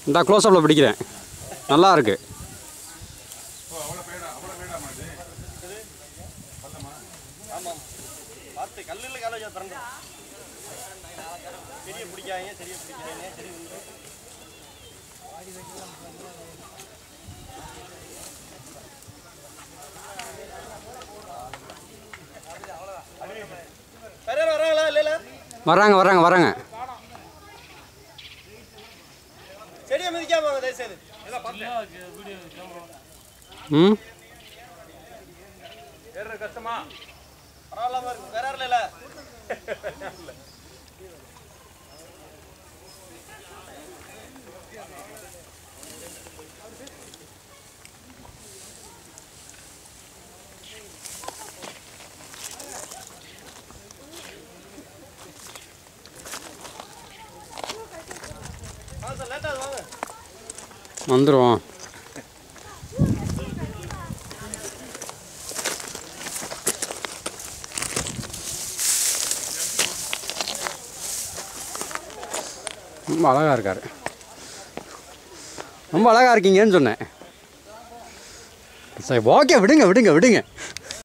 இந்த க்ளோஸ்அப்பில் பிடிக்கிறேன் நல்லா இருக்கு பார்த்து கல்லில் கால வச்சா திறந்து செடியை பிடிக்காங்க செடியை பிடிக்காங்க செடி வந்து வேற வராங்களா இல்ல இல்ல வராங்க வராங்க வராங்க செடியை மிதிக்காம வாங்க தயவு செய்து ம் ஏறுற கஷ்டமா பரவாயில்லாம இருக்கு வேற யாரும் இல்ல வாங்க சார் லேட்டாக வாங்க வந்துடுவோம் ரொம்ப அழகா இருக்காரு ரொம்ப அழகா இருக்கீங்கன்னு சொன்னேன் சரி ஓகே விடுங்க விடுங்க விடுங்க